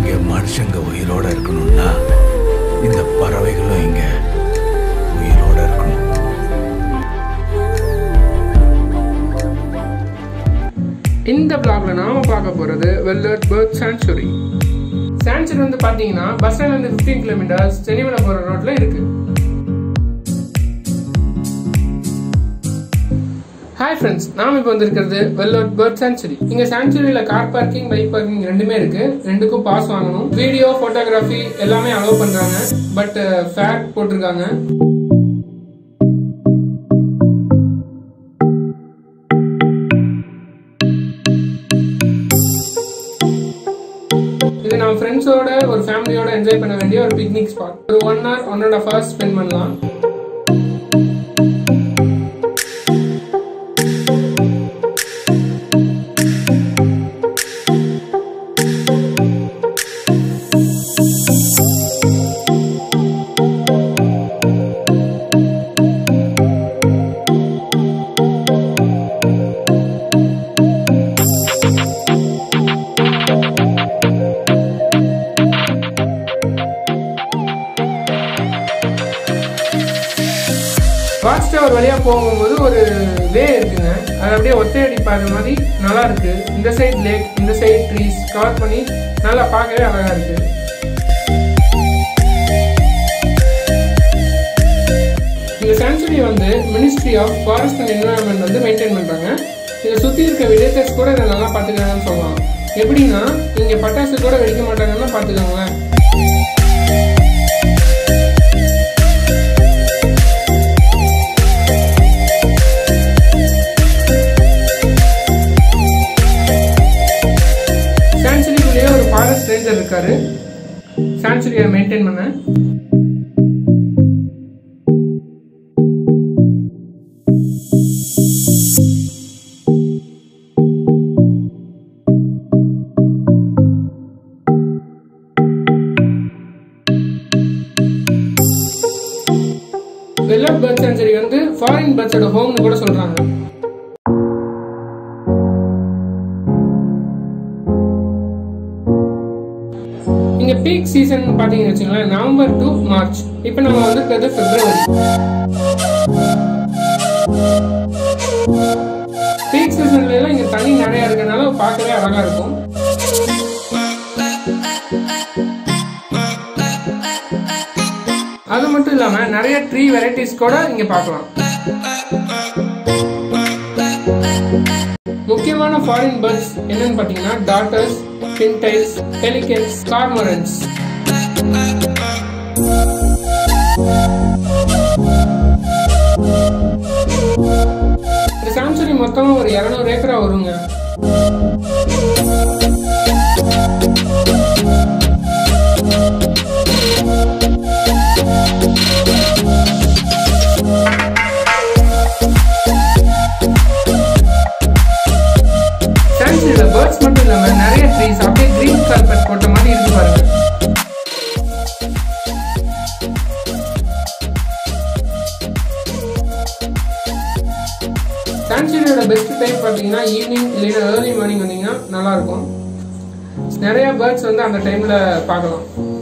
இங்க மனுஷங்க உயிரோட இருக்கணும்னா இந்த பறவைகளும் இங்க உயிரோட இருக்கணும் இந்த பிளாக்ல நாம பார்க்க போறது வெல்லட் பேர்ட் சாங்சுரி சாங்சுரி வந்து பாத்தீங்கன்னா பஸ் ஸ்டாண்ட்ல இருந்து 15 கிலோமீட்டர்ஸ் சென்னிமலை போற ரோட்ல இருக்கு ஹாய் ஃப்ரெண்ட்ஸ் நாம இப்போ வந்திருக்கிறது வெல்லோட் பேர்ட் சாங்சுரி இங்க சாங்சுரியில கார் பார்க்கிங் பைக் பார்க்கிங் ரெண்டுமே இருக்கு ரெண்டுக்கும் பாஸ் வாங்கணும் வீடியோ போட்டோகிராஃபி எல்லாமே அலோவ் பண்றாங்க பட் ஃபேர் போட்டிருக்காங்க இது நம்ம ஃப்ரெண்ட்ஸோட ஒரு ஃபேமிலியோட என்ஜாய் பண்ண வேண்டிய ஒரு பிக்னிக் ஸ்பாட் ஒரு one hour one and half hours spend பண்ணலாம் வாட்ச் டவர் வழியா போகும்போது ஒரு வே இருக்குங்க அது அப்படியே ஒத்தையடி பாதை மாதிரி நல்லா இருக்கு இந்த சைடு லேக் இந்த சைடு ட்ரீஸ் கவர் பண்ணி நல்லா பார்க்கவே அழகா இருக்கு இந்த சாங்சுரி வந்து ministry of forest and environment வந்து மெயின்டைன் பண்றாங்க இதை சுத்தி இருக்க வில்லேஜஸ் கூட இதை நல்லா பாத்துக்கிறாங்கன்னு சொல்லலாம் எப்படின்னா இங்க பட்டாசு கூட வெடிக்க மாட்டாங்கன்னா பாத்துக்கோங்களேன் சாங்சுரிக்குள்ளேயே ஒரு ஃபாரஸ்ட் ரேஞ்சர் இருக்காரு சாங்சுரியை மெயின்டைன் பண்ண வெல்லட் பேர்ட் சாங்சுரி வந்து ஃபாரின் பேர்ட்ஸோட ஹோம்னு கூட சொல்றாங்க இங்க பீக் சீசன் பாத்தீங்கன்னு வச்சுங்களேன் நவம்பர் டு மார்ச் இப்போ நம்ம வந்திருக்கிறது பிப்ரவரி பீக் சீசன்ல எல்லாம் இங்க தண்ணி நிறைய இருக்கனால பார்க்கவே அழகா இருக்கும் அது மட்டும் இல்லாம நிறைய ட்ரீ வெரைட்டிஸ் கூட இங்க பார்க்கலாம் முக்கியமான ஃபாரின் பேர்ட்ஸ் என்னன்னு பாத்தீங்கன்னா டாட்டர்ஸ் பின்டைல்ஸ் பெலிகன்ஸ் கார்மரன்ஸ் இந்த சாங்சுரி மொத்தமா ஒரு இருநூறு ஏக்கரா வருங்க சாங்சுரியில பேர்ட்ஸ் மட்டும் இல்லாம நிறைய ட்ரீஸ் அப்படியே கிரீன் கார்பெட் போட்ட மாதிரி இருக்கு பாருங்க சாங்சுரியோட பெஸ்ட் டைம் பார்த்தீங்கன்னா ஈவினிங் இல்லைன்னா ஏர்லி மார்னிங் வந்தீங்கன்னா நல்லா இருக்கும் நிறைய பேர்ட்ஸ் வந்து அந்த டைம்ல பார்க்கலாம்